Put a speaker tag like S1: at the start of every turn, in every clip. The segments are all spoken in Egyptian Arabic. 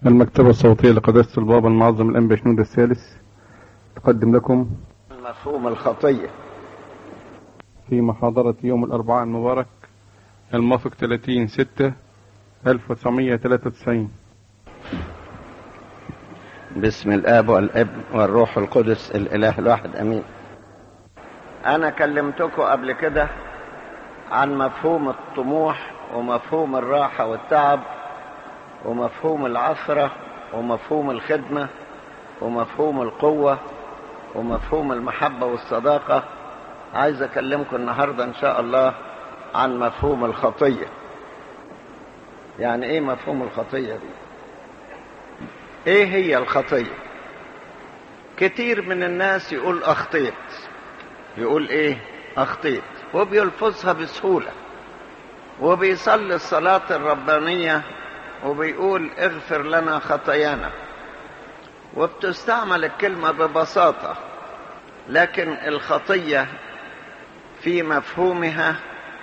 S1: المكتبة الصوتية لقداسة البابا المعظم الأنبا شنود الثالث تقدم لكم
S2: مفهوم الخطية
S1: في محاضرة يوم الأربعاء المبارك الموافق 30 6 1993
S2: بسم الآب والابن والروح القدس الإله الواحد أمين أنا كلمتكم قبل كده عن مفهوم الطموح ومفهوم الراحة والتعب ومفهوم العثرة ومفهوم الخدمة ومفهوم القوة ومفهوم المحبة والصداقة عايز أكلمكم النهاردة إن شاء الله عن مفهوم الخطية يعني إيه مفهوم الخطية دي إيه هي الخطية كتير من الناس يقول أخطيت يقول إيه أخطيت وبيلفظها بسهولة وبيصلي الصلاة الربانية وبيقول اغفر لنا خطايانا وبتستعمل الكلمة ببساطة لكن الخطية في مفهومها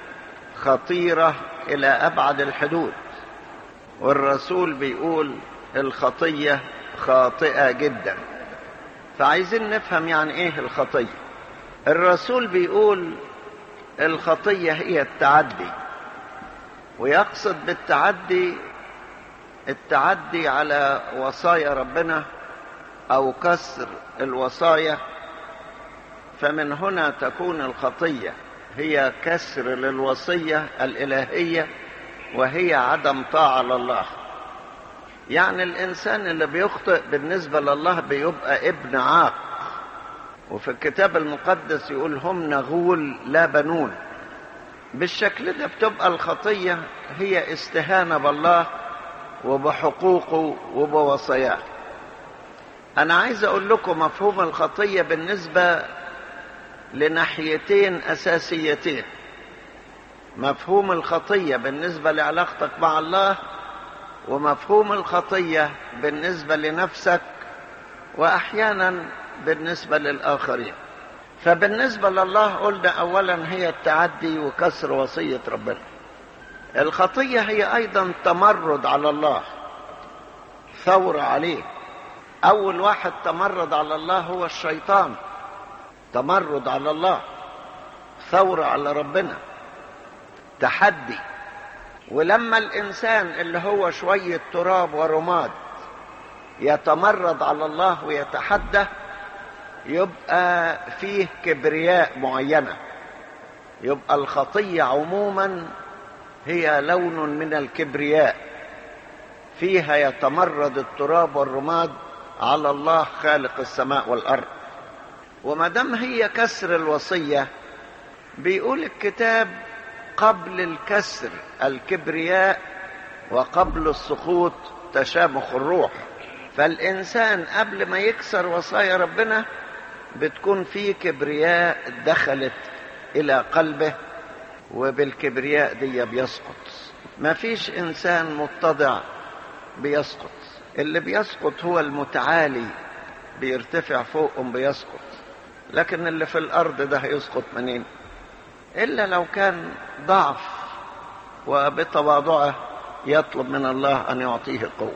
S2: خطيرة إلى أبعد الحدود والرسول بيقول الخطية خاطئة جدا فعايزين نفهم يعني ايه الخطية الرسول بيقول الخطية هي التعدي ويقصد بالتعدي التعدي على وصايا ربنا او كسر الوصايا فمن هنا تكون الخطيه هي كسر للوصيه الالهيه وهي عدم طاعه لله يعني الانسان اللي بيخطئ بالنسبه لله بيبقى ابن عاق وفي الكتاب المقدس يقول هم نغول لا بنون بالشكل ده بتبقى الخطيه هي استهانه بالله وبحقوقه وبوصاياه انا عايز اقول لكم مفهوم الخطيه بالنسبه لناحيتين اساسيتين مفهوم الخطيه بالنسبه لعلاقتك مع الله ومفهوم الخطيه بالنسبه لنفسك واحيانا بالنسبه للاخرين فبالنسبه لله قلنا اولا هي التعدي وكسر وصيه ربنا الخطيه هي ايضا تمرد على الله ثوره عليه اول واحد تمرد على الله هو الشيطان تمرد على الله ثوره على ربنا تحدي ولما الانسان اللي هو شويه تراب ورماد يتمرد على الله ويتحدى يبقى فيه كبرياء معينه يبقى الخطيه عموما هي لون من الكبرياء فيها يتمرد التراب والرماد على الله خالق السماء والارض وما دام هي كسر الوصيه بيقول الكتاب قبل الكسر الكبرياء وقبل السقوط تشامخ الروح فالانسان قبل ما يكسر وصايا ربنا بتكون في كبرياء دخلت الى قلبه وبالكبرياء دي بيسقط ما فيش انسان متضع بيسقط اللي بيسقط هو المتعالي بيرتفع فوقهم بيسقط لكن اللي في الارض ده هيسقط منين الا لو كان ضعف وبتواضعه يطلب من الله ان يعطيه قوه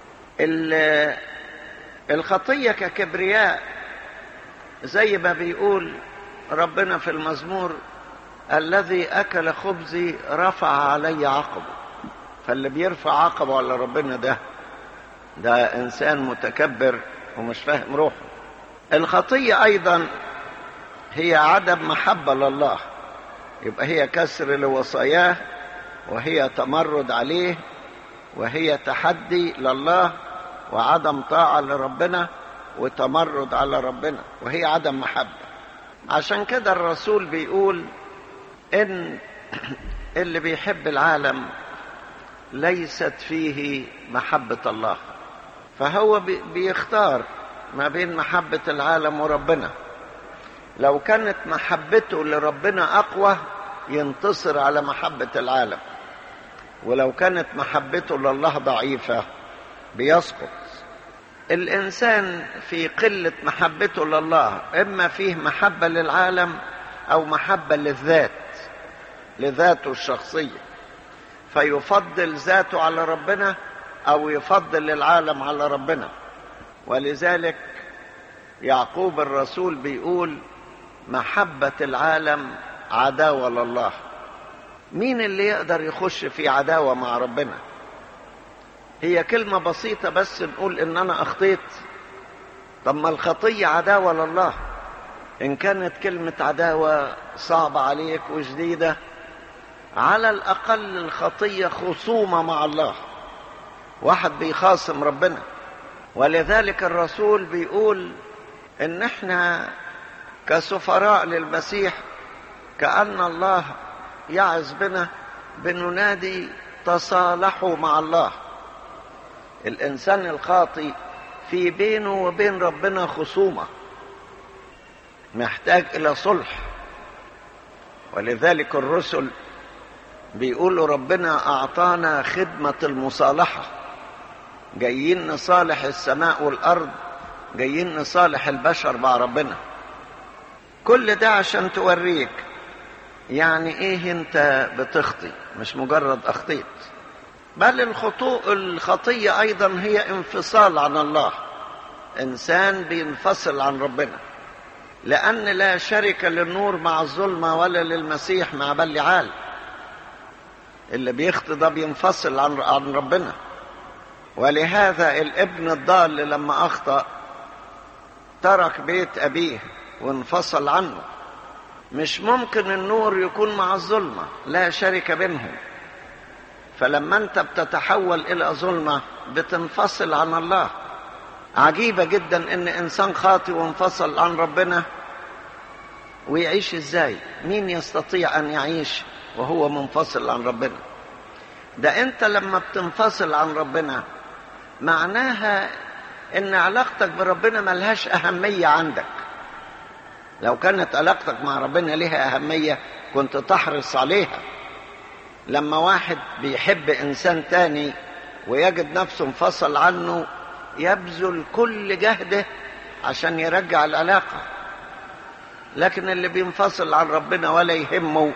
S2: الخطيه ككبرياء زي ما بيقول ربنا في المزمور الذي اكل خبزي رفع علي عقبه فاللي بيرفع عقبه على ربنا ده ده انسان متكبر ومش فاهم روحه الخطيه ايضا هي عدم محبه لله يبقى هي كسر لوصاياه وهي تمرد عليه وهي تحدي لله وعدم طاعه لربنا وتمرد على ربنا وهي عدم محبه عشان كده الرسول بيقول ان اللي بيحب العالم ليست فيه محبه الله فهو بيختار ما بين محبه العالم وربنا لو كانت محبته لربنا اقوى ينتصر على محبه العالم ولو كانت محبته لله ضعيفه بيسقط الانسان في قله محبته لله اما فيه محبه للعالم او محبه للذات لذاته الشخصيه فيفضل ذاته على ربنا او يفضل العالم على ربنا ولذلك يعقوب الرسول بيقول محبة العالم عداوة لله مين اللي يقدر يخش في عداوة مع ربنا هي كلمة بسيطة بس نقول ان انا اخطيت طب ما الخطية عداوة لله ان كانت كلمة عداوة صعبة عليك وجديدة على الاقل الخطية خصومة مع الله واحد بيخاصم ربنا ولذلك الرسول بيقول ان احنا كسفراء للمسيح كأن الله يعز بنا بننادي تصالحوا مع الله الإنسان الخاطي في بينه وبين ربنا خصومة محتاج إلى صلح ولذلك الرسل بيقولوا ربنا أعطانا خدمة المصالحة جايين نصالح السماء والأرض جايين نصالح البشر مع ربنا كل ده عشان توريك يعني ايه انت بتخطي مش مجرد اخطيت بل الخطوء الخطية ايضا هي انفصال عن الله انسان بينفصل عن ربنا لان لا شرك للنور مع الظلمة ولا للمسيح مع بلعال اللي بيخطي ده بينفصل عن عن ربنا ولهذا الابن الضال لما اخطأ ترك بيت ابيه وانفصل عنه مش ممكن النور يكون مع الظلمة لا شرك بينهم فلما انت بتتحول الى ظلمة بتنفصل عن الله عجيبة جدا ان انسان خاطئ وانفصل عن ربنا ويعيش ازاي مين يستطيع ان يعيش وهو منفصل عن ربنا ده انت لما بتنفصل عن ربنا معناها ان علاقتك بربنا ملهاش اهمية عندك لو كانت علاقتك مع ربنا لها أهمية كنت تحرص عليها لما واحد بيحب إنسان تاني ويجد نفسه انفصل عنه يبذل كل جهده عشان يرجع العلاقة لكن اللي بينفصل عن ربنا ولا يهمه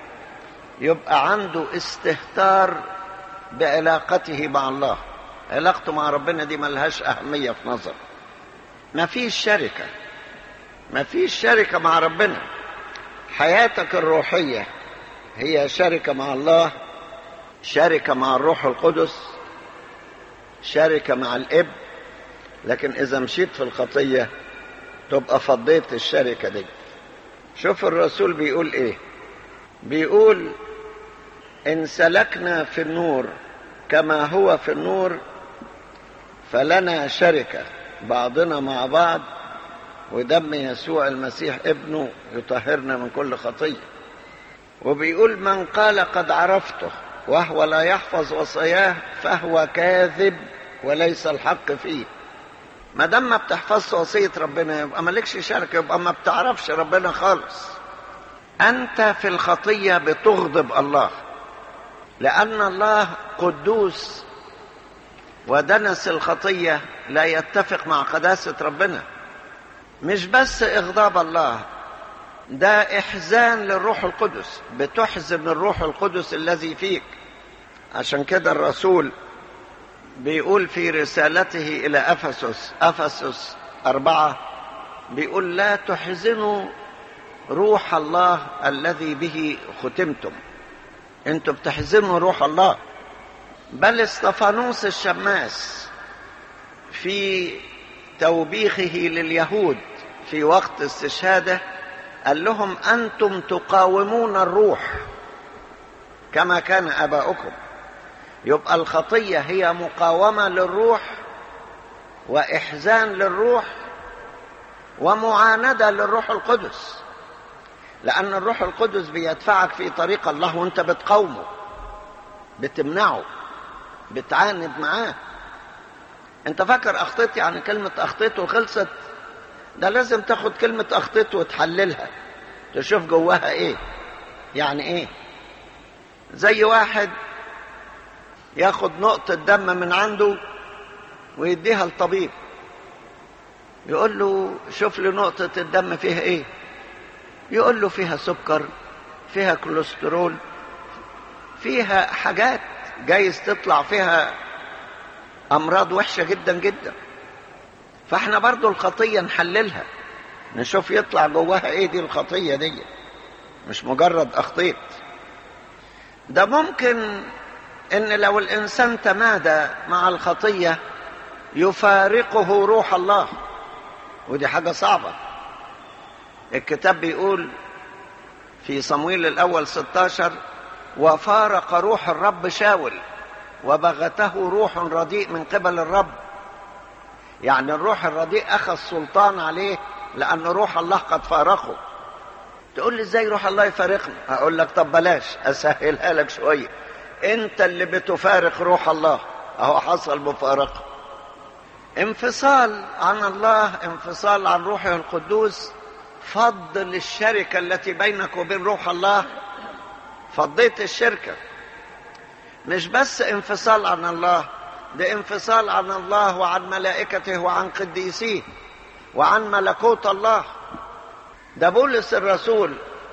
S2: يبقى عنده استهتار بعلاقته مع الله علاقته مع ربنا دي ملهاش أهمية في نظر ما فيش شركة ما فيش شركة مع ربنا حياتك الروحية هي شركة مع الله شركة مع الروح القدس شركة مع الاب لكن إذا مشيت في الخطية تبقى فضيت الشركة دي شوف الرسول بيقول إيه بيقول إن سلكنا في النور كما هو في النور فلنا شركة بعضنا مع بعض ودم يسوع المسيح ابنه يطهرنا من كل خطية وبيقول من قال قد عرفته وهو لا يحفظ وصاياه فهو كاذب وليس الحق فيه ما دام ما بتحفظش وصية ربنا يبقى مالكش شركة يبقى ما بتعرفش ربنا خالص أنت في الخطية بتغضب الله لأن الله قدوس ودنس الخطية لا يتفق مع قداسة ربنا مش بس إغضاب الله ده إحزان للروح القدس بتحزن الروح القدس الذي فيك عشان كده الرسول بيقول في رسالته إلى أفسس أفسس أربعة بيقول لا تحزنوا روح الله الذي به ختمتم انتوا بتحزنوا روح الله بل استفانوس الشماس في توبيخه لليهود في وقت استشهاده قال لهم انتم تقاومون الروح كما كان اباؤكم يبقى الخطيه هي مقاومه للروح واحزان للروح ومعانده للروح القدس لان الروح القدس بيدفعك في طريق الله وانت بتقاومه بتمنعه بتعاند معاه انت فاكر اخطيت يعني كلمة اخطيت وخلصت ده لازم تاخد كلمة اخطيت وتحللها تشوف جواها ايه يعني ايه زي واحد ياخد نقطة دم من عنده ويديها للطبيب يقول له شوف لي نقطة الدم فيها ايه يقول له فيها سكر فيها كوليسترول فيها حاجات جايز تطلع فيها امراض وحشه جدا جدا فاحنا برضو الخطيه نحللها نشوف يطلع جواها ايه دي الخطيه دي مش مجرد اخطيت ده ممكن ان لو الانسان تمادى مع الخطيه يفارقه روح الله ودي حاجه صعبه الكتاب بيقول في صمويل الاول 16 وفارق روح الرب شاول وبغته روح رديء من قبل الرب يعني الروح الرديء اخذ سلطان عليه لان روح الله قد فارقه تقول لي ازاي روح الله يفارقنا اقول لك طب بلاش اسهلها لك شويه انت اللي بتفارق روح الله اهو حصل مفارقه انفصال عن الله انفصال عن روحه القدوس فضل الشركه التي بينك وبين روح الله فضيت الشركه مش بس انفصال عن الله ده انفصال عن الله وعن ملائكته وعن قديسيه وعن ملكوت الله ده بولس الرسول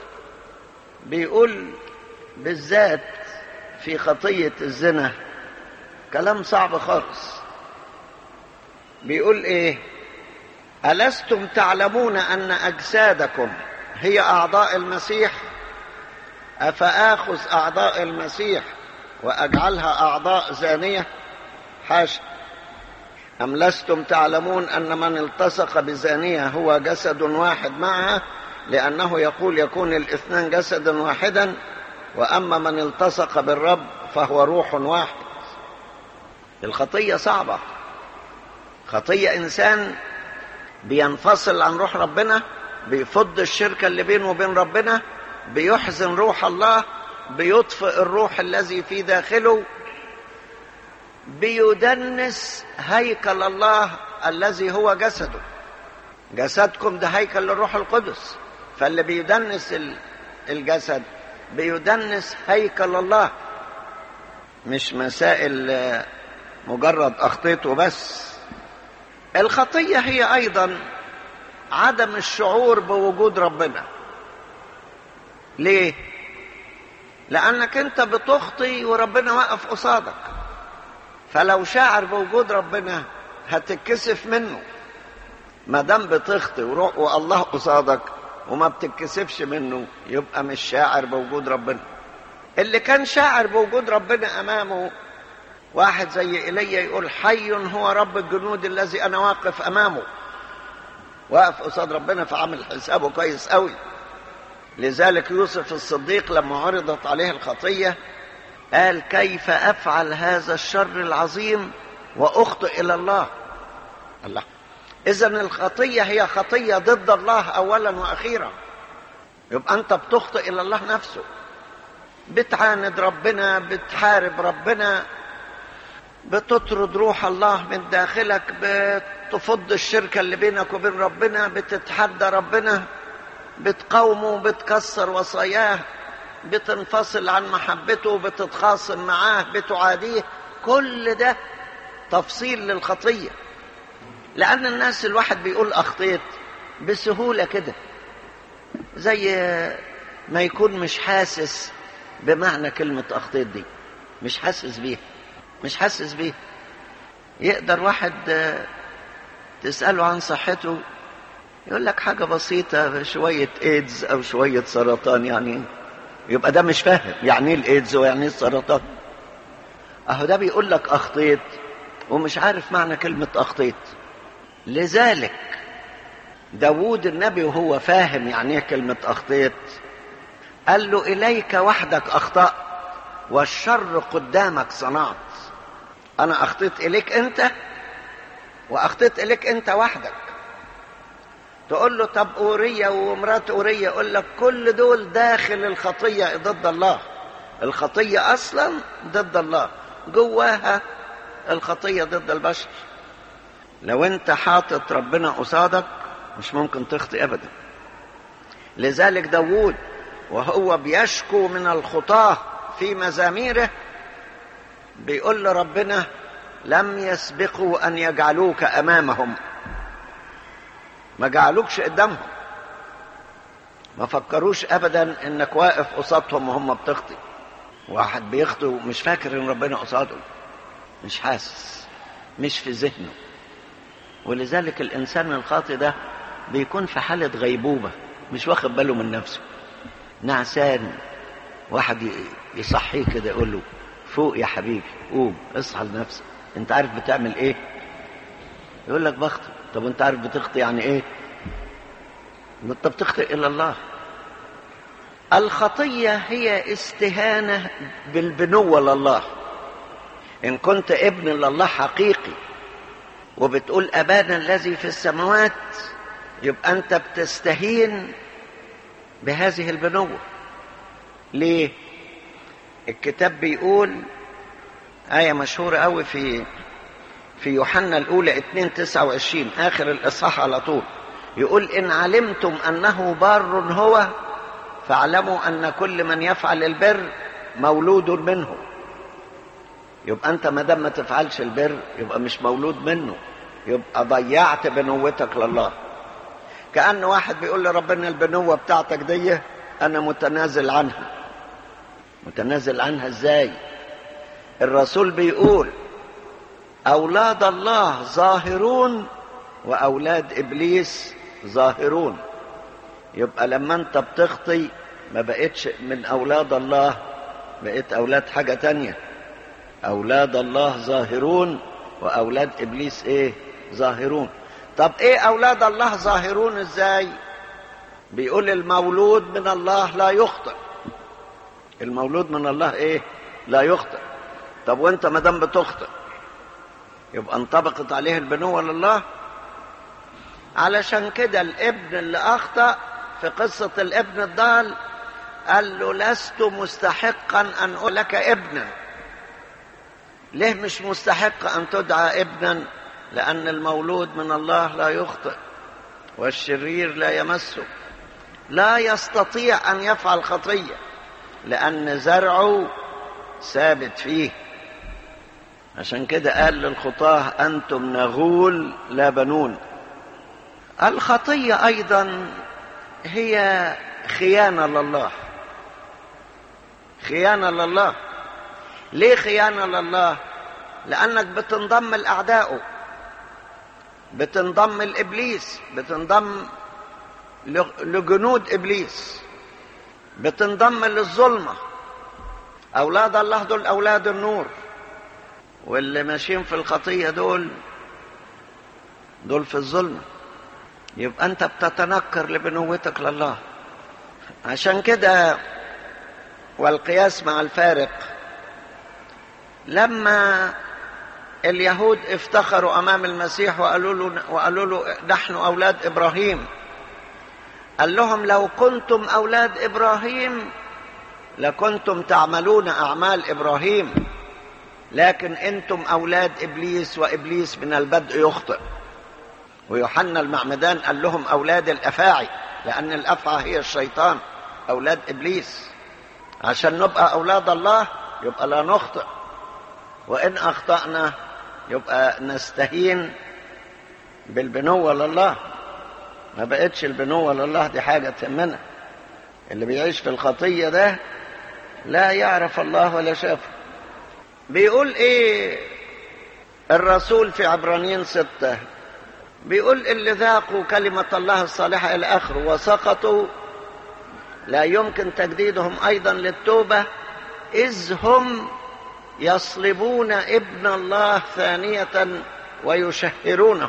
S2: بيقول بالذات في خطية الزنا كلام صعب خالص بيقول ايه ألستم تعلمون أن أجسادكم هي أعضاء المسيح أفآخذ أعضاء المسيح وأجعلها أعضاء زانية حاشا أم لستم تعلمون أن من التصق بزانية هو جسد واحد معها لأنه يقول يكون الاثنان جسدا واحدا وأما من التصق بالرب فهو روح واحد الخطية صعبة خطية إنسان بينفصل عن روح ربنا بيفض الشركة اللي بينه وبين ربنا بيحزن روح الله بيطفئ الروح الذي في داخله بيدنس هيكل الله الذي هو جسده جسدكم ده هيكل للروح القدس فاللي بيدنس الجسد بيدنس هيكل الله مش مسائل مجرد اخطيته بس الخطيه هي ايضا عدم الشعور بوجود ربنا ليه لانك انت بتخطي وربنا واقف قصادك فلو شاعر بوجود ربنا هتتكسف منه ما دام بتخطي وروح والله قصادك وما بتتكسفش منه يبقى مش شاعر بوجود ربنا اللي كان شاعر بوجود ربنا امامه واحد زي ايليا يقول حي هو رب الجنود الذي انا واقف امامه واقف قصاد ربنا فعامل حسابه كويس قوي لذلك يوسف الصديق لما عرضت عليه الخطيه قال كيف افعل هذا الشر العظيم واخطئ الى الله الله اذا الخطيه هي خطيه ضد الله اولا واخيرا يبقى انت بتخطئ الى الله نفسه بتعاند ربنا بتحارب ربنا بتطرد روح الله من داخلك بتفض الشركه اللي بينك وبين ربنا بتتحدى ربنا بتقاومه بتكسر وصاياه بتنفصل عن محبته بتتخاصم معاه بتعاديه كل ده تفصيل للخطيه لان الناس الواحد بيقول اخطيت بسهوله كده زي ما يكون مش حاسس بمعنى كلمه اخطيت دي مش حاسس بيها مش حاسس بيها يقدر واحد تساله عن صحته يقول لك حاجه بسيطه شويه ايدز او شويه سرطان يعني يبقى ده مش فاهم يعني ايه الايدز ويعني ايه السرطان اهو ده بيقول لك اخطيت ومش عارف معنى كلمه اخطيت لذلك داوود النبي وهو فاهم يعني ايه كلمه اخطيت قال له اليك وحدك اخطات والشر قدامك صنعت انا اخطيت اليك انت واخطيت اليك انت وحدك تقول له طب أورية ومرات أورية يقول لك كل دول داخل الخطية ضد الله الخطية أصلا ضد الله جواها الخطية ضد البشر لو أنت حاطط ربنا قصادك مش ممكن تخطي أبدا لذلك داوود وهو بيشكو من الخطاة في مزاميره بيقول لربنا لم يسبقوا أن يجعلوك أمامهم ما جعلوكش قدامهم ما فكروش ابدا انك واقف قصادهم وهم بتخطي واحد بيخطي ومش فاكر ان ربنا قصاده مش حاسس مش في ذهنه ولذلك الإنسان الخاطئ ده بيكون في حالة غيبوبة مش واخد باله من نفسه نعسان واحد يصحيه كده يقول له فوق يا حبيبي قوم اصحى لنفسك انت عارف بتعمل ايه يقول لك بخطئ طب وانت عارف بتخطئ يعني ايه انت بتخطئ الى الله الخطيه هي استهانه بالبنوه لله ان كنت ابن لله حقيقي وبتقول ابانا الذي في السماوات يبقى انت بتستهين بهذه البنوه ليه الكتاب بيقول آية مشهورة قوي في في يوحنا الأولى 2 29 آخر الإصحاح على طول يقول إن علمتم أنه بار هو فاعلموا أن كل من يفعل البر مولود منه يبقى أنت ما دام ما تفعلش البر يبقى مش مولود منه يبقى ضيعت بنوتك لله كأن واحد بيقول لربنا البنوة بتاعتك دي أنا متنازل عنها متنازل عنها ازاي الرسول بيقول اولاد الله ظاهرون واولاد ابليس ظاهرون يبقى لما انت بتخطي ما بقتش من اولاد الله بقيت اولاد حاجه تانية اولاد الله ظاهرون واولاد ابليس ايه ظاهرون طب ايه اولاد الله ظاهرون ازاي بيقول المولود من الله لا يخطئ المولود من الله ايه لا يخطئ طب وانت ما دام بتخطئ يبقى انطبقت عليه البنوه لله علشان كده الابن اللي اخطا في قصه الابن الضال قال له لست مستحقا ان اقول لك ابنا ليه مش مستحق ان تدعى ابنا لان المولود من الله لا يخطئ والشرير لا يمسه لا يستطيع ان يفعل خطيه لأن زرعه ثابت فيه عشان كده قال للخطاه أنتم نغول لا بنون الخطية أيضا هي خيانة لله خيانة لله ليه خيانة لله لأنك بتنضم لأعدائه بتنضم لإبليس بتنضم لجنود إبليس بتنضم للظلمة أولاد الله دول أولاد النور واللي ماشيين في الخطية دول دول في الظلمة يبقى أنت بتتنكر لبنوتك لله عشان كده والقياس مع الفارق لما اليهود افتخروا أمام المسيح وقالوا له, وقالوا له نحن أولاد إبراهيم قال لهم لو كنتم اولاد ابراهيم لكنتم تعملون اعمال ابراهيم لكن انتم اولاد ابليس وابليس من البدء يخطئ ويوحنا المعمدان قال لهم اولاد الافاعي لان الافعى هي الشيطان اولاد ابليس عشان نبقى اولاد الله يبقى لا نخطئ وان اخطانا يبقى نستهين بالبنوه لله ما بقتش البنوة لله دي حاجة تهمنا اللي بيعيش في الخطية ده لا يعرف الله ولا شافه بيقول ايه الرسول في عبرانيين ستة بيقول اللي ذاقوا كلمة الله الصالحة إلى آخره وسقطوا لا يمكن تجديدهم أيضا للتوبة إذ هم يصلبون ابن الله ثانية ويشهرونه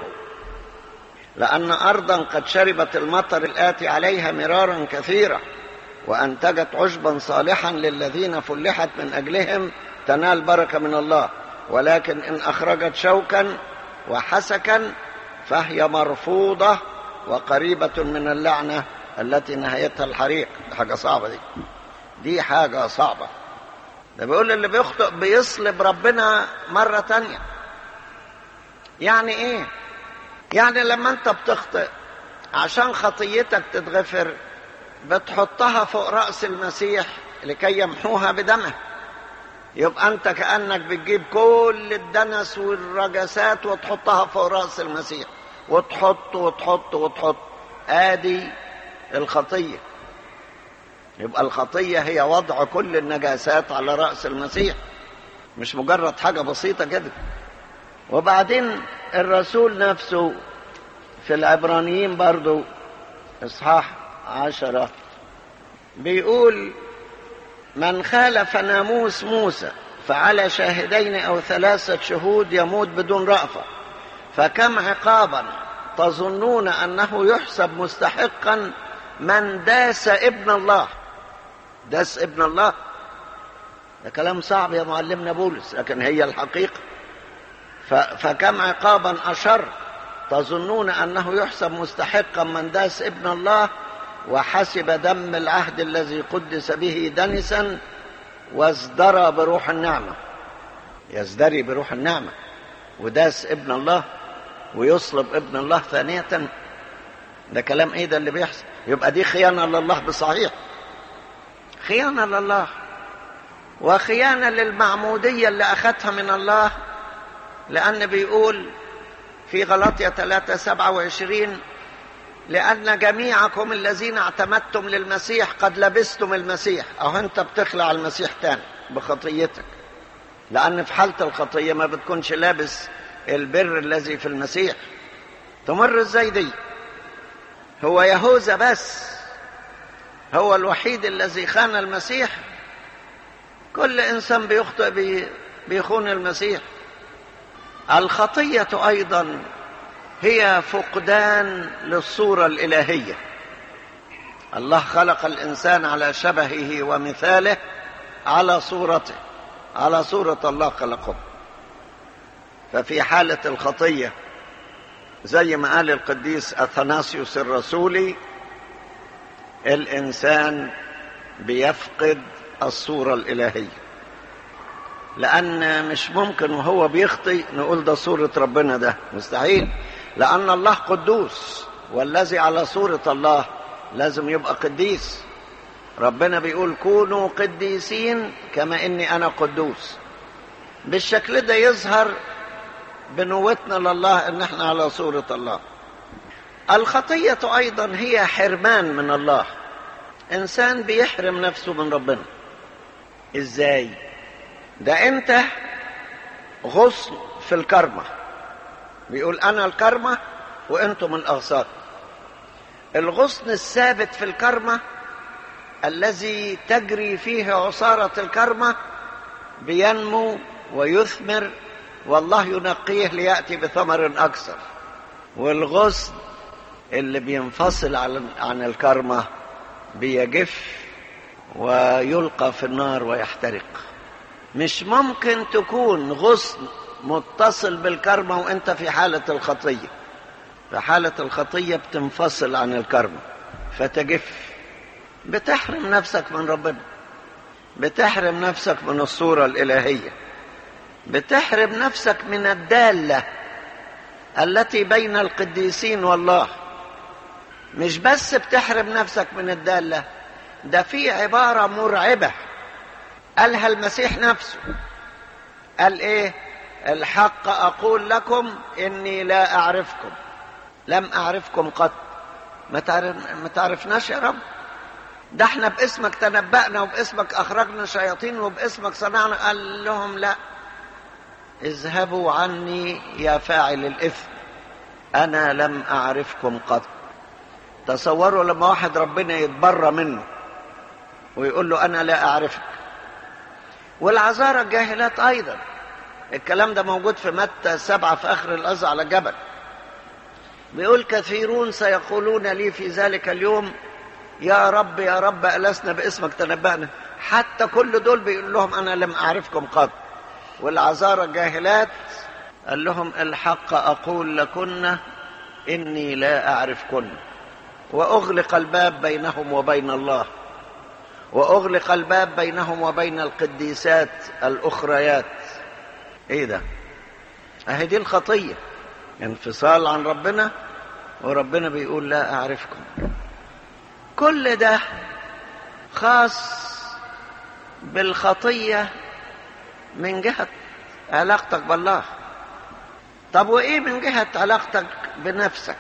S2: لأن أرضا قد شربت المطر الآتي عليها مرارا كثيرا وأنتجت عشبا صالحا للذين فلحت من أجلهم تنال بركة من الله ولكن إن أخرجت شوكا وحسكا فهي مرفوضة وقريبة من اللعنة التي نهايتها الحريق دي حاجة صعبة دي دي حاجة صعبة ده بيقول اللي بيخطئ بيصلب ربنا مرة تانية يعني ايه يعني لما انت بتخطئ عشان خطيتك تتغفر بتحطها فوق رأس المسيح لكي يمحوها بدمه يبقى انت كأنك بتجيب كل الدنس والرجسات وتحطها فوق رأس المسيح وتحط وتحط وتحط ادي الخطية يبقى الخطية هي وضع كل النجاسات على رأس المسيح مش مجرد حاجة بسيطة كده وبعدين الرسول نفسه في العبرانيين برضو اصحاح عشرة بيقول من خالف ناموس موسى فعلى شاهدين او ثلاثة شهود يموت بدون رأفة فكم عقابا تظنون انه يحسب مستحقا من داس ابن الله داس ابن الله ده كلام صعب يا معلمنا بولس لكن هي الحقيقة فكم عقابا أشر تظنون أنه يحسب مستحقا من داس ابن الله وحسب دم العهد الذي قدس به دنسا وازدرى بروح النعمة يزدري بروح النعمة وداس ابن الله ويصلب ابن الله ثانية ده كلام ايه ده اللي بيحصل يبقى دي خيانة لله بصحيح خيانة لله وخيانة للمعمودية اللي أخذتها من الله لأن بيقول في غلطية 3 27 لأن جميعكم الذين اعتمدتم للمسيح قد لبستم المسيح أو أنت بتخلع المسيح تاني بخطيتك لأن في حالة الخطية ما بتكونش لابس البر الذي في المسيح تمر ازاي دي هو يهوذا بس هو الوحيد الذي خان المسيح كل انسان بيخطئ بي بيخون المسيح الخطيه ايضا هي فقدان للصوره الالهيه الله خلق الانسان على شبهه ومثاله على صورته على صوره الله خلقه ففي حاله الخطيه زي ما قال القديس اثناسيوس الرسولي الانسان بيفقد الصوره الالهيه لان مش ممكن وهو بيخطي نقول ده صوره ربنا ده مستحيل لان الله قدوس والذي على صوره الله لازم يبقى قديس ربنا بيقول كونوا قديسين كما اني انا قدوس بالشكل ده يظهر بنوتنا لله ان احنا على صورة الله الخطية ايضا هي حرمان من الله انسان بيحرم نفسه من ربنا ازاي ده انت غصن في الكرمة بيقول انا الكرمة وانتم الاغصان الغصن الثابت في الكرمة الذي تجري فيه عصارة الكرمة بينمو ويثمر والله ينقيه ليأتي بثمر أكثر والغصن اللي بينفصل عن الكرمة بيجف ويلقى في النار ويحترق مش ممكن تكون غصن متصل بالكرمة وانت في حالة الخطية في حالة الخطية بتنفصل عن الكرمة فتجف بتحرم نفسك من ربنا بتحرم نفسك من الصورة الإلهية بتحرم نفسك من الدالة التي بين القديسين والله مش بس بتحرم نفسك من الدالة ده في عبارة مرعبة قالها المسيح نفسه قال ايه الحق اقول لكم اني لا اعرفكم لم اعرفكم قط ما, تعرف ما تعرفناش يا رب ده احنا باسمك تنبأنا وباسمك اخرجنا شياطين وباسمك صنعنا قال لهم لا اذهبوا عني يا فاعل الاثم انا لم اعرفكم قط تصوروا لما واحد ربنا يتبرى منه ويقول له انا لا اعرفك والعذارى الجاهلات ايضا الكلام ده موجود في متى سبعة في اخر الأرض على الجبل بيقول كثيرون سيقولون لي في ذلك اليوم يا رب يا رب ألسنا باسمك تنبأنا حتى كل دول بيقول لهم أنا لم أعرفكم قط والعذارى الجاهلات قال لهم الحق أقول لكن إني لا أعرفكن وأغلق الباب بينهم وبين الله وأغلق الباب بينهم وبين القديسات الأخريات إيه ده أهي دي الخطية انفصال عن ربنا وربنا بيقول لا أعرفكم كل ده خاص بالخطية من جهة علاقتك بالله طب وإيه من جهة علاقتك بنفسك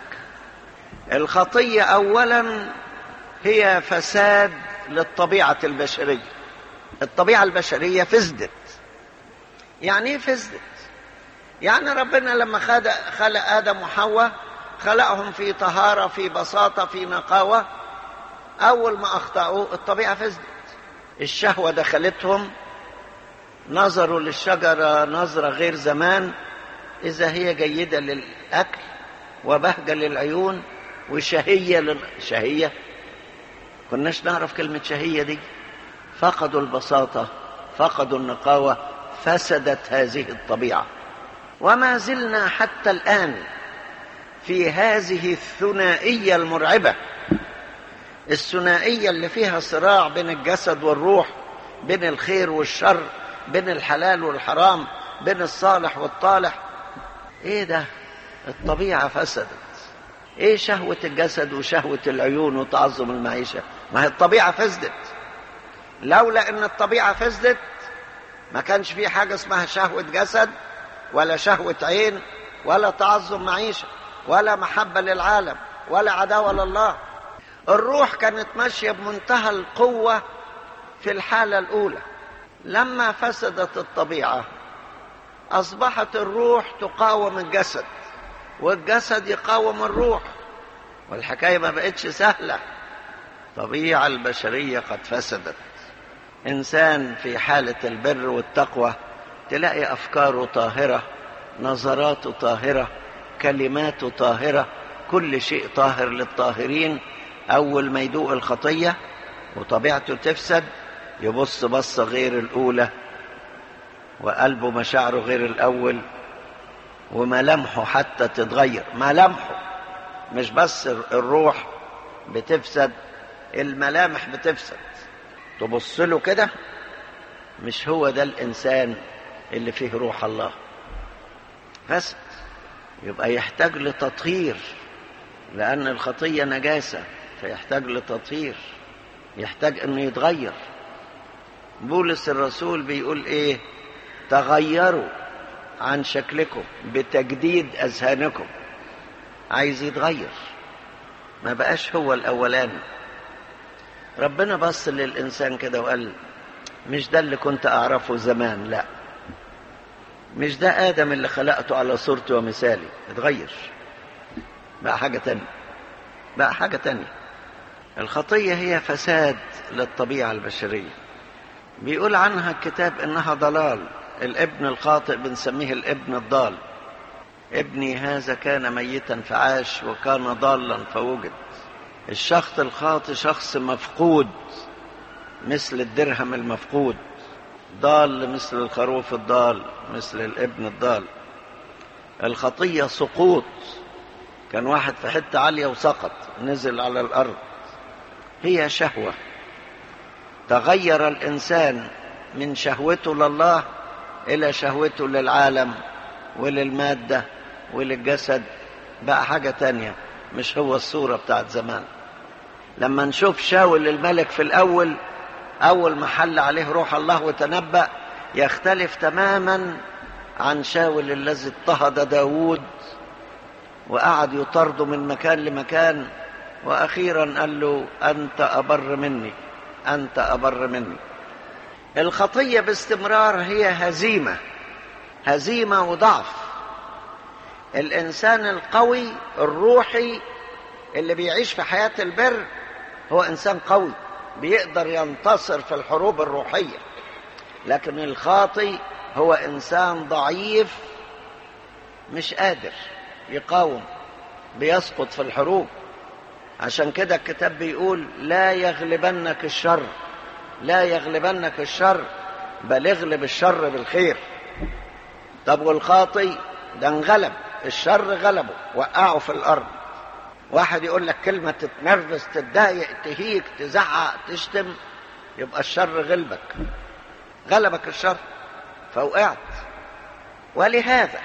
S2: الخطية أولا هي فساد للطبيعة البشرية الطبيعة البشرية فسدت يعني ايه فسدت يعني ربنا لما خلق, خلق آدم وحواء خلقهم في طهارة في بساطة في نقاوة أول ما أخطأوا الطبيعة فسدت الشهوة دخلتهم نظروا للشجرة نظرة غير زمان إذا هي جيدة للأكل وبهجة للعيون وشهية لل... شهية كناش نعرف كلمة شهية دي فقدوا البساطة فقدوا النقاوة فسدت هذه الطبيعة وما زلنا حتى الآن في هذه الثنائية المرعبة الثنائية اللي فيها صراع بين الجسد والروح بين الخير والشر بين الحلال والحرام بين الصالح والطالح ايه ده الطبيعة فسدت ايه شهوة الجسد وشهوة العيون وتعظم المعيشة ما هي الطبيعة فسدت لولا ان الطبيعة فسدت ما كانش في حاجة اسمها شهوة جسد ولا شهوة عين ولا تعظم معيشة ولا محبة للعالم ولا عداوة لله الروح كانت ماشية بمنتهى القوة في الحالة الأولى لما فسدت الطبيعة أصبحت الروح تقاوم الجسد والجسد يقاوم الروح والحكاية ما بقتش سهلة الطبيعة البشرية قد فسدت إنسان في حالة البر والتقوى تلاقي أفكاره طاهرة نظراته طاهرة كلماته طاهرة كل شيء طاهر للطاهرين أول ما يدوق الخطية وطبيعته تفسد يبص بصة غير الأولى وقلبه مشاعره غير الأول وملامحه حتى تتغير ملامحه مش بس الروح بتفسد الملامح بتفسد تبص له كده مش هو ده الإنسان اللي فيه روح الله فسد يبقى يحتاج لتطهير لأن الخطية نجاسة فيحتاج لتطهير يحتاج أنه يتغير بولس الرسول بيقول إيه تغيروا عن شكلكم بتجديد أذهانكم عايز يتغير ما بقاش هو الأولاني ربنا بص للإنسان كده وقال مش ده اللي كنت أعرفه زمان لا مش ده آدم اللي خلقته على صورتي ومثالي اتغير بقى حاجة تانية بقى حاجة تانية الخطية هي فساد للطبيعة البشرية بيقول عنها الكتاب إنها ضلال الابن الخاطئ بنسميه الابن الضال ابني هذا كان ميتا فعاش وكان ضالا فوجد الشخص الخاطئ شخص مفقود مثل الدرهم المفقود ضال مثل الخروف الضال مثل الابن الضال الخطية سقوط كان واحد في حتة عالية وسقط نزل على الأرض هي شهوة تغير الإنسان من شهوته لله إلى شهوته للعالم وللمادة وللجسد بقى حاجة تانية مش هو الصورة بتاعت زمان لما نشوف شاول الملك في الأول أول ما حل عليه روح الله وتنبأ يختلف تماما عن شاول الذي اضطهد داود وقعد يطرده من مكان لمكان وأخيرا قال له أنت أبر مني أنت أبر مني الخطية باستمرار هي هزيمة هزيمة وضعف الإنسان القوي الروحي اللي بيعيش في حياة البر هو إنسان قوي بيقدر ينتصر في الحروب الروحية لكن الخاطي هو إنسان ضعيف مش قادر يقاوم بيسقط في الحروب عشان كده الكتاب بيقول لا يغلبنك الشر لا يغلبنك الشر بل اغلب الشر بالخير طب والخاطي ده انغلب الشر غلبه وقعه في الارض واحد يقول لك كلمة تتنرفز تتضايق تهيك تزعق تشتم يبقى الشر غلبك غلبك الشر فوقعت ولهذا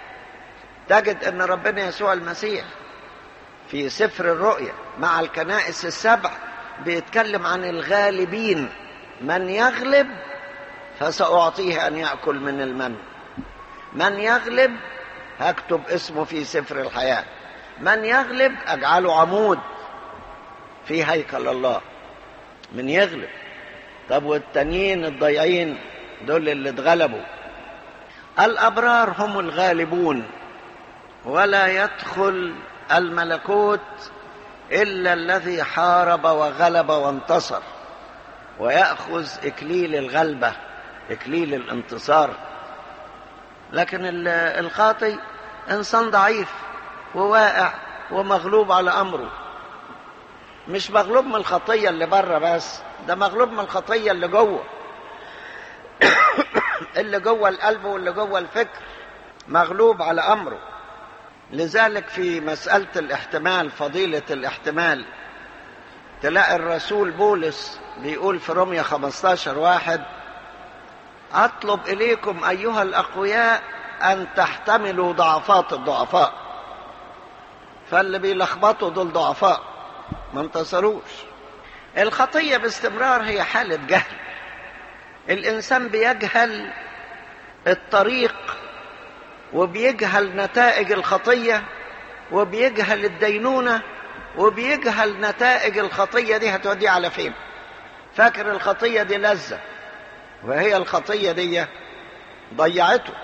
S2: تجد ان ربنا يسوع المسيح في سفر الرؤيا مع الكنائس السبع بيتكلم عن الغالبين من يغلب فسأعطيه أن يأكل من المن من يغلب هكتب اسمه في سفر الحياة من يغلب أجعله عمود في هيكل الله من يغلب طب والتانيين الضيعين دول اللي اتغلبوا الابرار هم الغالبون ولا يدخل الملكوت الا الذي حارب وغلب وانتصر وياخذ اكليل الغلبه اكليل الانتصار لكن الخاطي انسان ضعيف وواقع ومغلوب على امره مش مغلوب من الخطيه اللي بره بس ده مغلوب من الخطيه اللي جوه اللي جوه القلب واللي جوه الفكر مغلوب على امره لذلك في مساله الاحتمال فضيله الاحتمال تلاقي الرسول بولس بيقول في رومية 15 واحد أطلب إليكم أيها الأقوياء أن تحتملوا ضعفات الضعفاء فاللي بيلخبطوا دول ضعفاء ما انتصروش الخطية باستمرار هي حالة جهل الإنسان بيجهل الطريق وبيجهل نتائج الخطية وبيجهل الدينونة وبيجهل نتائج الخطية دي هتوديه على فين فاكر الخطية دي لذة وهي الخطية دي ضيعته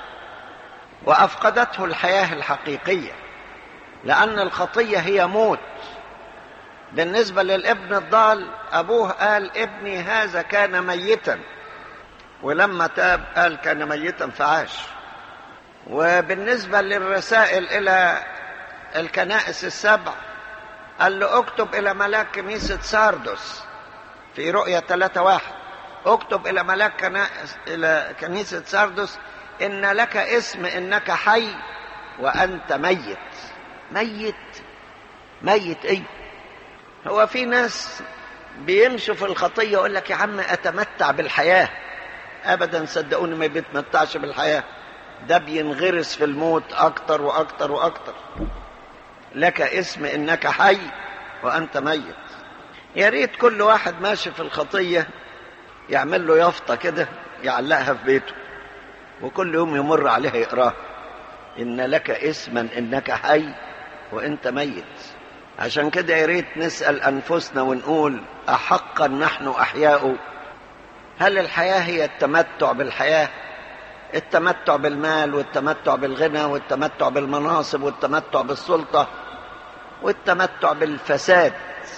S2: وأفقدته الحياة الحقيقية لأن الخطية هي موت بالنسبة للابن الضال أبوه قال ابني هذا كان ميتا ولما تاب قال كان ميتا فعاش وبالنسبة للرسائل إلى الكنائس السبع قال له اكتب إلى ملاك كنيسة ساردوس في رؤية ثلاثة واحد اكتب إلى ملاك كنائس إلى كنيسة ساردوس إن لك اسم إنك حي وأنت ميت ميت ميت إيه هو في ناس بيمشوا في الخطية يقول لك يا عم أتمتع بالحياة أبدا صدقوني ما بيتمتعش بالحياة ده بينغرس في الموت أكتر وأكتر وأكتر لك اسم إنك حي وأنت ميت يا ريت كل واحد ماشي في الخطية يعمل له يافطة كده يعلقها في بيته وكل يوم يمر عليها يقراها إن لك اسما إنك حي وأنت ميت عشان كده يا ريت نسأل أنفسنا ونقول أحقا نحن أحياء هل الحياة هي التمتع بالحياة التمتع بالمال والتمتع بالغنى والتمتع بالمناصب والتمتع بالسلطة والتمتع بالفساد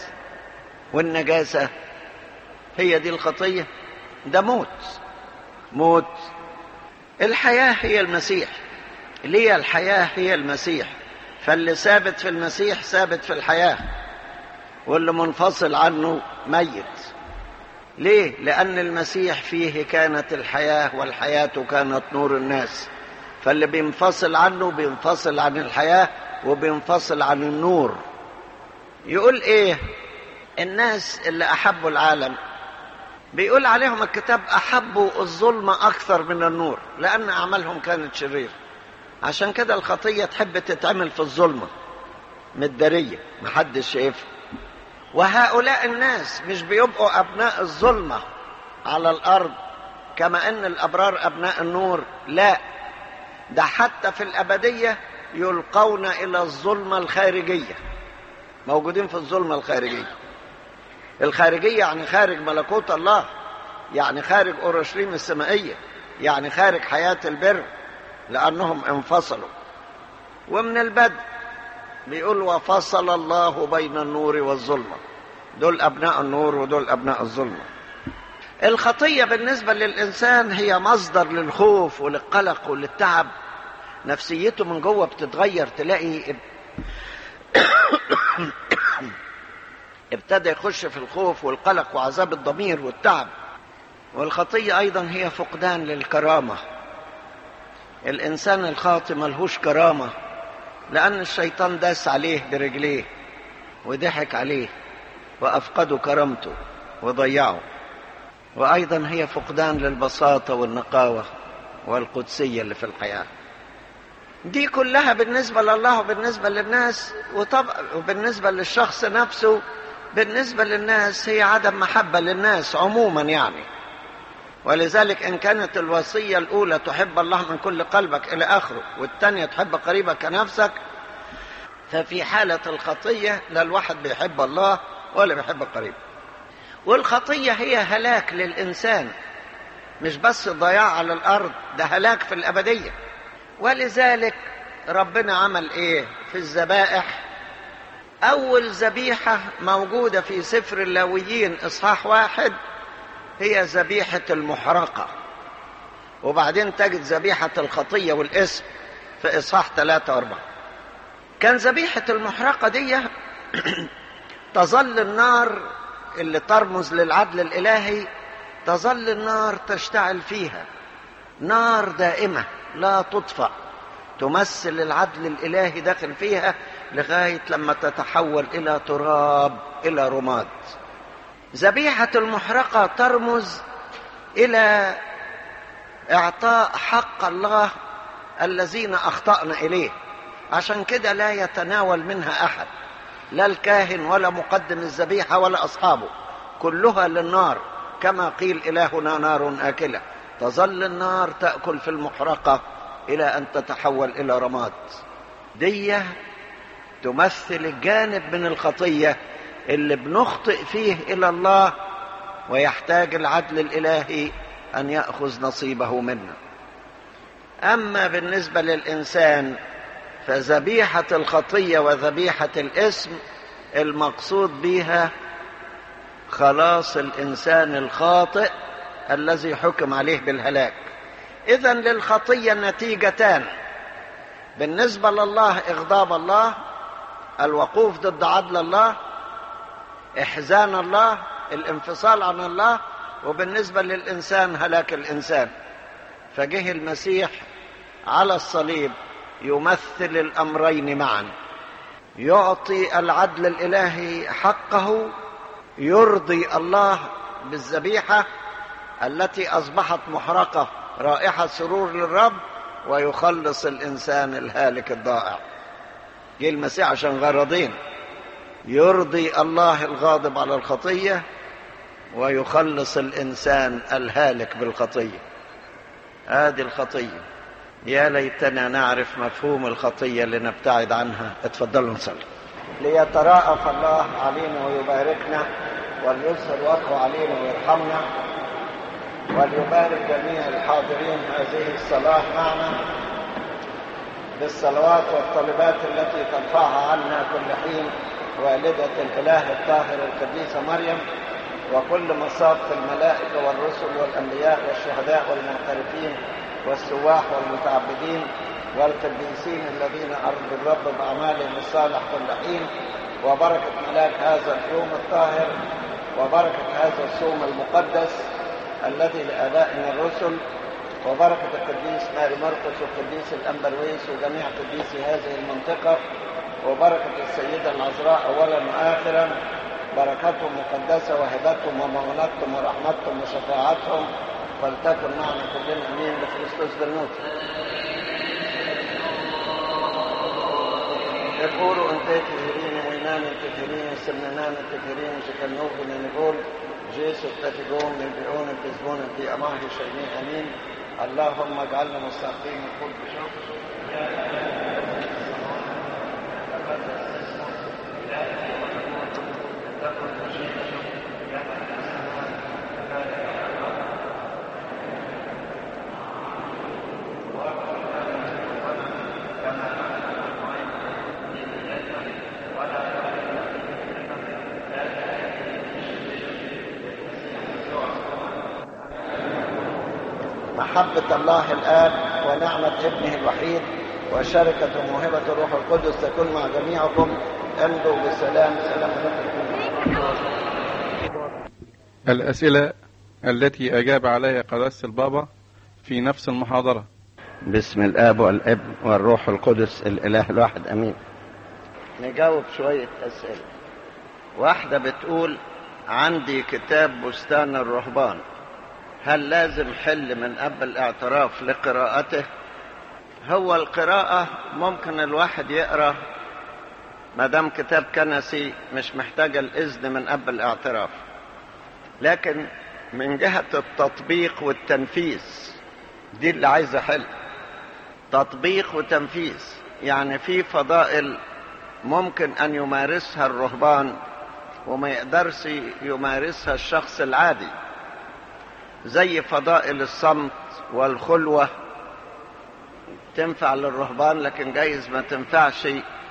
S2: والنجاسة هي دي الخطية ده موت موت الحياة هي المسيح ليه الحياة هي المسيح فاللي ثابت في المسيح ثابت في الحياة واللي منفصل عنه ميت ليه لأن المسيح فيه كانت الحياة والحياة كانت نور الناس فاللي بينفصل عنه بينفصل عن الحياة وبينفصل عن النور يقول ايه الناس اللي أحبوا العالم بيقول عليهم الكتاب أحبوا الظلم أكثر من النور لأن أعمالهم كانت شريرة عشان كده الخطية تحب تتعمل في الظلمة متدارية محدش شايفها وهؤلاء الناس مش بيبقوا أبناء الظلمة على الأرض كما أن الأبرار أبناء النور لا ده حتى في الأبدية يلقون إلى الظلمة الخارجية موجودين في الظلمة الخارجية الخارجية يعني خارج ملكوت الله يعني خارج أورشليم السمائية يعني خارج حياة البر لأنهم انفصلوا ومن البدء بيقول وفصل الله بين النور والظلمة دول أبناء النور ودول أبناء الظلمة الخطية بالنسبة للإنسان هي مصدر للخوف وللقلق وللتعب نفسيته من جوه بتتغير تلاقي ابتدى يخش في الخوف والقلق وعذاب الضمير والتعب والخطية أيضا هي فقدان للكرامة الإنسان الخاطئ ملهوش كرامة لأن الشيطان داس عليه برجليه وضحك عليه وأفقده كرامته وضيعه وأيضا هي فقدان للبساطة والنقاوة والقدسية اللي في الحياة دي كلها بالنسبة لله وبالنسبة للناس وطبعا وبالنسبة للشخص نفسه بالنسبة للناس هي عدم محبة للناس عموما يعني ولذلك إن كانت الوصية الأولى تحب الله من كل قلبك إلى آخره والثانية تحب قريبك كنفسك ففي حالة الخطية لا الواحد بيحب الله ولا بيحب قريبه والخطية هي هلاك للإنسان مش بس ضياع على الارض ده هلاك في الابديه ولذلك ربنا عمل ايه في الذبائح اول ذبيحه موجوده في سفر اللاويين اصحاح واحد هي ذبيحه المحرقه وبعدين تجد ذبيحه الخطيه والاسم في اصحاح ثلاثة واربعة كان ذبيحه المحرقه دي تظل النار اللي ترمز للعدل الالهي تظل النار تشتعل فيها نار دائمه لا تطفأ تمثل العدل الالهي داخل فيها لغايه لما تتحول الى تراب الى رماد ذبيحه المحرقه ترمز الى اعطاء حق الله الذين اخطانا اليه عشان كده لا يتناول منها احد لا الكاهن ولا مقدم الذبيحه ولا اصحابه كلها للنار كما قيل الهنا نار اكله تظل النار تاكل في المحرقه الى ان تتحول الى رماد ديه تمثل الجانب من الخطيه اللي بنخطئ فيه الى الله ويحتاج العدل الالهي ان ياخذ نصيبه منا اما بالنسبه للانسان فذبيحه الخطيه وذبيحه الاسم المقصود بها خلاص الانسان الخاطئ الذي حكم عليه بالهلاك اذا للخطيه نتيجتان بالنسبه لله اغضاب الله الوقوف ضد عدل الله احزان الله الانفصال عن الله وبالنسبه للانسان هلاك الانسان فجه المسيح على الصليب يمثل الامرين معا يعطي العدل الالهي حقه يرضي الله بالذبيحه التي اصبحت محرقه رائحه سرور للرب ويخلص الانسان الهالك الضائع جه المسيح عشان غرضين يرضي الله الغاضب على الخطيه ويخلص الانسان الهالك بالخطيه هذه الخطيه يا ليتنا نعرف مفهوم الخطيه لنبتعد عنها اتفضلوا نصلي ليتراءف الله علينا ويباركنا وليسر وجهه علينا ويرحمنا وليبارك جميع الحاضرين هذه الصلاة معنا بالصلوات والطلبات التي ترفعها عنا كل حين والدة الإله الطاهر القديسة مريم وكل مصاب الملائكة والرسل والأنبياء والشهداء والمعترفين والسواح والمتعبدين والقديسين الذين أرضوا الرب بأعمالهم الصالح كل حين وبركة ملاك هذا اليوم الطاهر وبركة هذا الصوم المقدس الذي لآبائنا الرسل وبركة القديس ماري مرقس والقديس الأنبرويس وجميع قديسي هذه المنطقة وبركة السيدة العذراء أولا وآخرا بركتهم مقدسة وهبتهم ومغنتهم ورحمتهم وشفاعتهم فلتكن معنا كلنا امين بخريستوس بالنور يقولوا انت تفرين وينان تفرين سمنان تفرين شكنوك نقول جيسو تتقون نبيعون تزبون في أماه شيئين أمين اللهم اجعلنا مستحقين كل بشوق محبة الله الآب ونعمة ابنه الوحيد وشركة وموهبة الروح القدس تكون مع جميعكم امضوا بسلام سلام لكم
S1: الأسئلة التي أجاب عليها قداسة البابا في نفس المحاضرة
S2: بسم الآب والابن والروح القدس الإله الواحد أمين نجاوب شوية أسئلة واحدة بتقول عندي كتاب بستان الرهبان هل لازم حل من قبل الاعتراف لقراءته هو القراءة ممكن الواحد يقرأ ما دام كتاب كنسي مش محتاج الإذن من قبل الاعتراف لكن من جهة التطبيق والتنفيذ دي اللي عايزة حل تطبيق وتنفيذ يعني في فضائل ممكن أن يمارسها الرهبان وما يقدرش يمارسها الشخص العادي زي فضائل الصمت والخلوة تنفع للرهبان لكن جايز ما تنفعش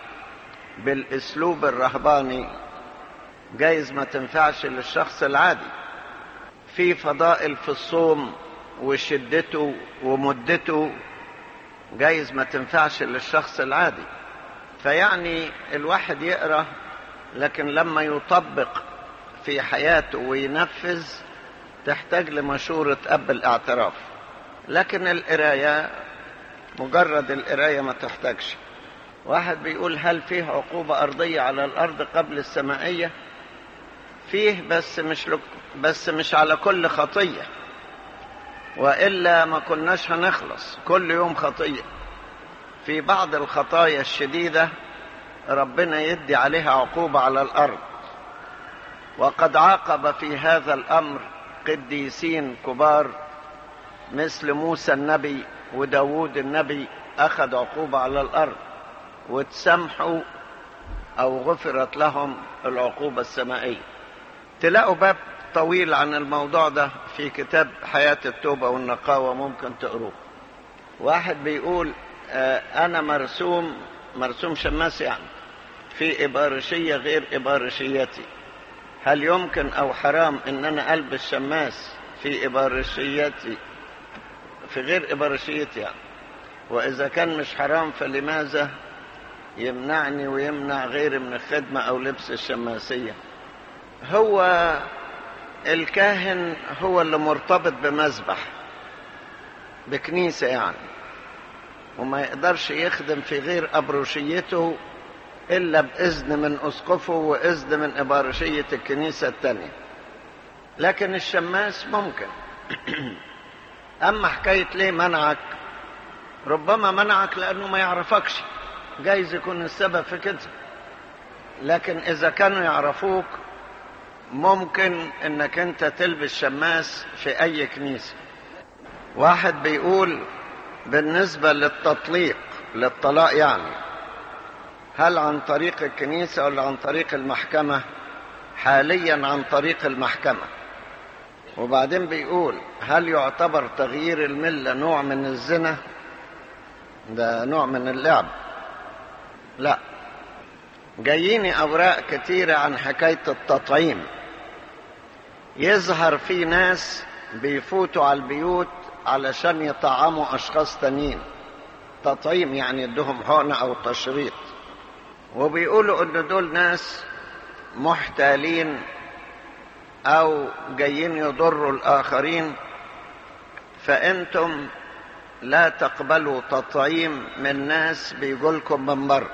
S2: بالاسلوب الرهباني جايز ما تنفعش للشخص العادي في فضائل في الصوم وشدته ومدته جايز ما تنفعش للشخص العادي فيعني الواحد يقرا لكن لما يطبق في حياته وينفذ تحتاج لمشورة أب الاعتراف لكن القراية مجرد القراية ما تحتاجش واحد بيقول هل فيه عقوبة أرضية على الأرض قبل السمائية فيه بس مش لك بس مش على كل خطية وإلا ما كناش هنخلص كل يوم خطية في بعض الخطايا الشديدة ربنا يدي عليها عقوبة على الأرض وقد عاقب في هذا الأمر قديسين كبار مثل موسى النبي وداود النبي أخذ عقوبة على الأرض وتسامحوا أو غفرت لهم العقوبة السمائية تلاقوا باب طويل عن الموضوع ده في كتاب حياة التوبة والنقاوة ممكن تقروه واحد بيقول آه أنا مرسوم مرسوم شماس يعني في إبارشية غير إبارشيتي هل يمكن أو حرام إن أنا ألبس شماس في إبارشيتي في غير إبارشيتي يعني وإذا كان مش حرام فلماذا يمنعني ويمنع غيري من الخدمة أو لبس الشماسية هو الكاهن هو اللي مرتبط بمذبح بكنيسة يعني وما يقدرش يخدم في غير أبروشيته إلا بإذن من أسقفه وإذن من إبارشية الكنيسة التانية لكن الشماس ممكن أما حكاية ليه منعك ربما منعك لأنه ما يعرفكش جايز يكون السبب في كده لكن إذا كانوا يعرفوك ممكن انك انت تلبس شماس في اي كنيسة واحد بيقول بالنسبة للتطليق للطلاق يعني هل عن طريق الكنيسة ولا عن طريق المحكمة حاليا عن طريق المحكمة وبعدين بيقول هل يعتبر تغيير الملة نوع من الزنا ده نوع من اللعب لا جاييني اوراق كتيرة عن حكاية التطعيم يظهر في ناس بيفوتوا على البيوت علشان يطعموا اشخاص تانيين تطعيم يعني يدهم حقنة او تشريط وبيقولوا ان دول ناس محتالين او جايين يضروا الاخرين فانتم لا تقبلوا تطعيم من ناس بيقولكم من بره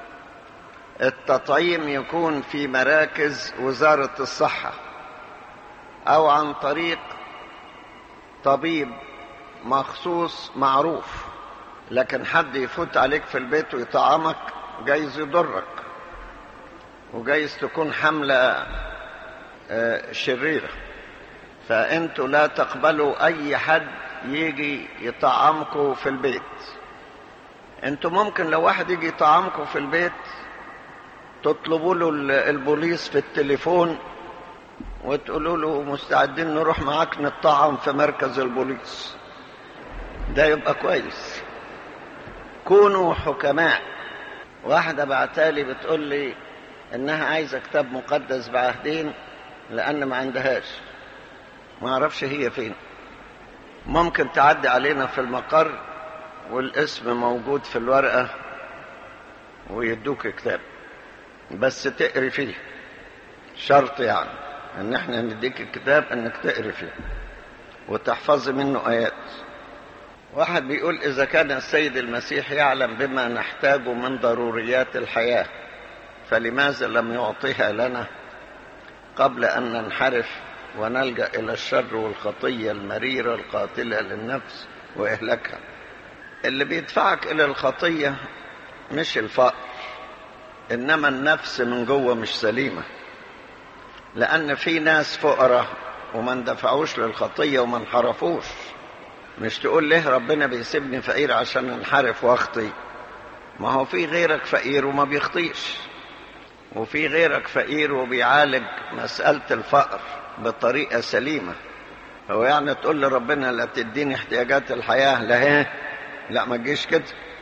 S2: التطعيم يكون في مراكز وزارة الصحة أو عن طريق طبيب مخصوص معروف لكن حد يفوت عليك في البيت ويطعمك جايز يضرك وجايز تكون حملة شريرة فأنتوا لا تقبلوا أي حد يجي يطعمكم في البيت انتوا ممكن لو واحد يجي يطعمكم في البيت تطلبوا له البوليس في التليفون وتقولوا له مستعدين نروح معاك نطعم في مركز البوليس ده يبقى كويس كونوا حكماء واحدة بعتالي بتقول لي انها عايزة كتاب مقدس بعهدين لان ما عندهاش ما اعرفش هي فين ممكن تعدي علينا في المقر والاسم موجود في الورقة ويدوك كتاب بس تقري فيه شرط يعني ان احنا نديك الكتاب انك تقري فيه وتحفظي منه ايات واحد بيقول اذا كان السيد المسيح يعلم بما نحتاجه من ضروريات الحياة فلماذا لم يعطيها لنا قبل ان ننحرف ونلجأ الى الشر والخطية المريرة القاتلة للنفس واهلاكها اللي بيدفعك الى الخطية مش الفقر انما النفس من جوه مش سليمه لان في ناس فقراء وما اندفعوش للخطيه وما انحرفوش مش تقول ليه ربنا بيسيبني فقير عشان انحرف واخطي ما هو في غيرك فقير وما بيخطيش وفي غيرك فقير وبيعالج مسألة الفقر بطريقة سليمة هو يعني تقول لربنا لا تديني احتياجات الحياة لا هي لا ما تجيش كده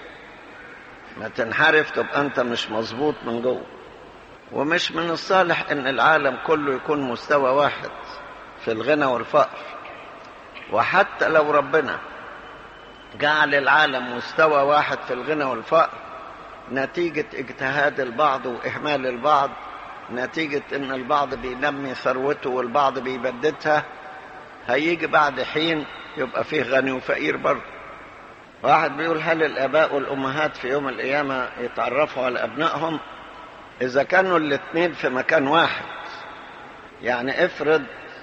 S2: ما تنحرف تبقى انت مش مظبوط من جوه ومش من الصالح ان العالم كله يكون مستوى واحد في الغنى والفقر وحتى لو ربنا جعل العالم مستوى واحد في الغنى والفقر نتيجة اجتهاد البعض وإهمال البعض نتيجة إن البعض بينمي ثروته والبعض بيبددها هيجي بعد حين يبقى فيه غني وفقير برضه واحد بيقول هل الآباء والأمهات في يوم القيامة يتعرفوا على أبنائهم إذا كانوا الاثنين في مكان واحد يعني افرض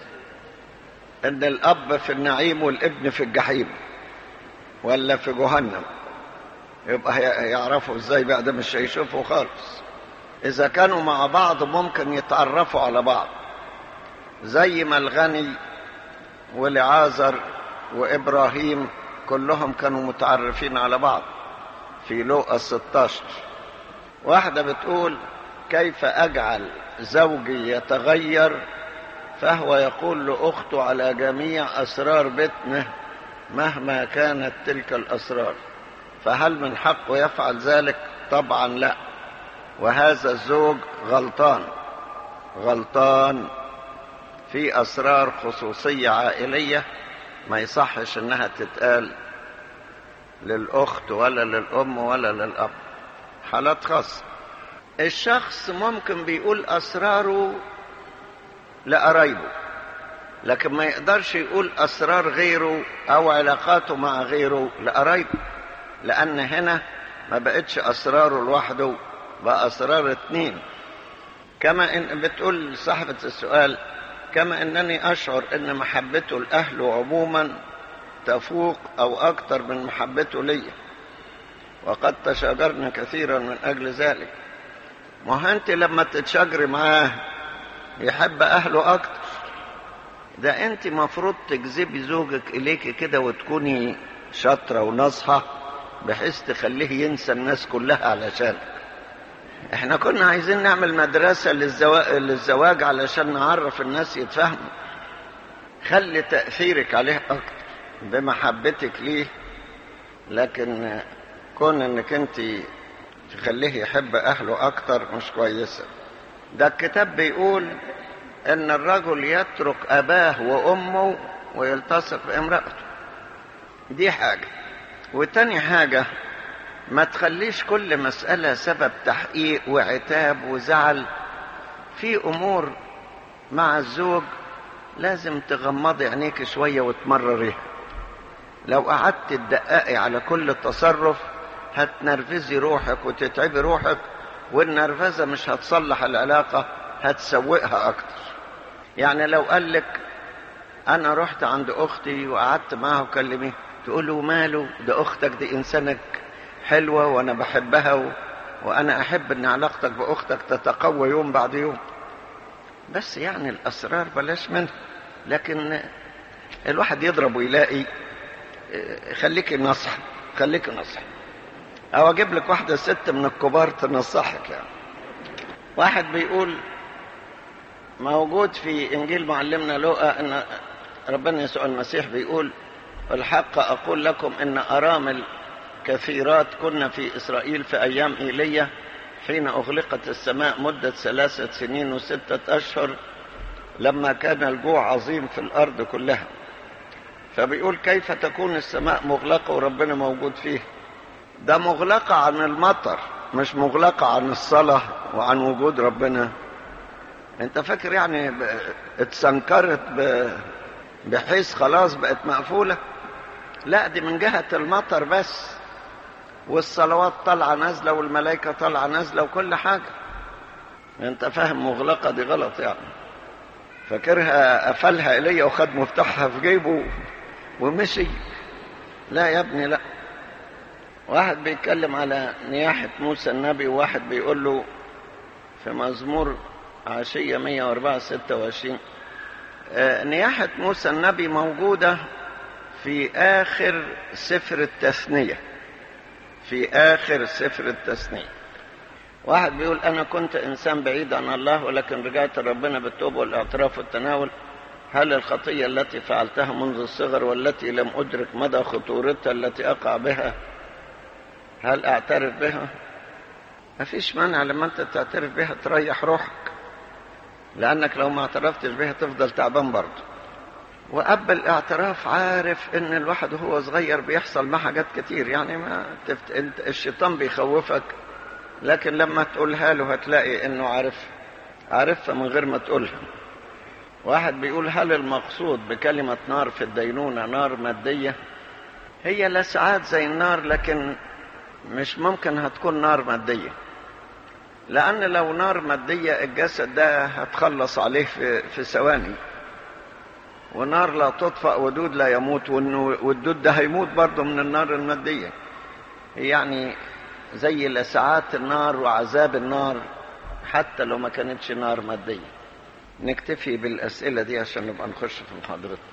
S2: إن الأب في النعيم والابن في الجحيم ولا في جهنم يبقى يعرفوا ازاي بقى ده مش هيشوفوا خالص اذا كانوا مع بعض ممكن يتعرفوا على بعض زي ما الغني ولعازر وابراهيم كلهم كانوا متعرفين على بعض في لوقا 16 واحدة بتقول كيف أجعل زوجي يتغير فهو يقول لأخته على جميع أسرار بيتنا مهما كانت تلك الأسرار فهل من حقه يفعل ذلك طبعا لا وهذا الزوج غلطان غلطان في أسرار خصوصية عائلية ما يصحش انها تتقال للأخت ولا للأم ولا للأب حالات خاصة الشخص ممكن بيقول أسراره لقرايبه لكن ما يقدرش يقول أسرار غيره أو علاقاته مع غيره لقرايبه لأن هنا ما بقتش أسراره لوحده بقى أسرار اتنين كما إن بتقول صاحبة السؤال كما أنني أشعر أن محبته لأهله عموما تفوق أو أكثر من محبته لي وقد تشاجرنا كثيرا من أجل ذلك ما أنت لما تتشاجري معاه يحب أهله أكتر ده أنت مفروض تجذبي زوجك إليك كده وتكوني شاطرة وناصحة بحيث تخليه ينسى الناس كلها علشانك احنا كنا عايزين نعمل مدرسة للزواج, للزواج علشان نعرف الناس يتفهموا خلي تأثيرك عليه أكتر بمحبتك ليه لكن كون انك انت تخليه يحب اهله اكتر مش كويسة ده الكتاب بيقول ان الرجل يترك اباه وامه ويلتصق بامرأته دي حاجة وتاني حاجة ما تخليش كل مسألة سبب تحقيق وعتاب وزعل في أمور مع الزوج لازم تغمضي عينيك شوية وتمرريها لو قعدت تدققي على كل تصرف هتنرفزي روحك وتتعبي روحك والنرفزة مش هتصلح العلاقة هتسوقها أكتر يعني لو قال لك أنا رحت عند أختي وقعدت معها وكلميه تقول له ماله ده أختك دي إنسانك حلوة وأنا بحبها و... وأنا أحب أن علاقتك بأختك تتقوى يوم بعد يوم بس يعني الأسرار بلاش منها لكن الواحد يضرب ويلاقي خليك نصح خليك نصح أو أجيب لك واحدة ست من الكبار تنصحك يعني واحد بيقول موجود في إنجيل معلمنا لوقا أن ربنا يسوع المسيح بيقول الحق أقول لكم إن أرامل كثيرات كنا في إسرائيل في أيام إيليا حين أغلقت السماء مدة ثلاثة سنين وستة أشهر لما كان الجوع عظيم في الأرض كلها فبيقول كيف تكون السماء مغلقة وربنا موجود فيه ده مغلقة عن المطر مش مغلقة عن الصلاة وعن وجود ربنا انت فاكر يعني اتسنكرت بحيث خلاص بقت مقفولة لا دي من جهة المطر بس والصلوات طالعة نازلة والملائكة طالعة نازلة وكل حاجة انت فاهم مغلقة دي غلط يعني فاكرها قفلها إلي وخد مفتاحها في جيبه ومشي لا يا ابني لا واحد بيتكلم على نياحة موسى النبي وواحد بيقول له في مزمور عشية 104 26 آه نياحة موسى النبي موجودة في آخر سفر التثنية في آخر سفر التثنية واحد بيقول أنا كنت إنسان بعيد عن الله ولكن رجعت ربنا بالتوبة والاعتراف والتناول هل الخطية التي فعلتها منذ الصغر والتي لم أدرك مدى خطورتها التي أقع بها هل أعترف بها ما فيش مانع لما أنت تعترف بها تريح روحك لأنك لو ما اعترفتش بها تفضل تعبان برضه وأب الاعتراف عارف إن الواحد وهو صغير بيحصل معه حاجات كتير يعني ما تفت... انت الشيطان بيخوفك لكن لما تقولها له هتلاقي إنه عارف عارفها من غير ما تقولها واحد بيقول هل المقصود بكلمة نار في الدينونة نار مادية هي لا ساعات زي النار لكن مش ممكن هتكون نار مادية لأن لو نار مادية الجسد ده هتخلص عليه في, في ثواني ونار لا تطفأ ودود لا يموت والدود ده هيموت برضه من النار المادية يعني زي لسعات النار وعذاب النار حتى لو ما كانتش نار مادية نكتفي بالأسئلة دي عشان نبقى نخش في محاضرتنا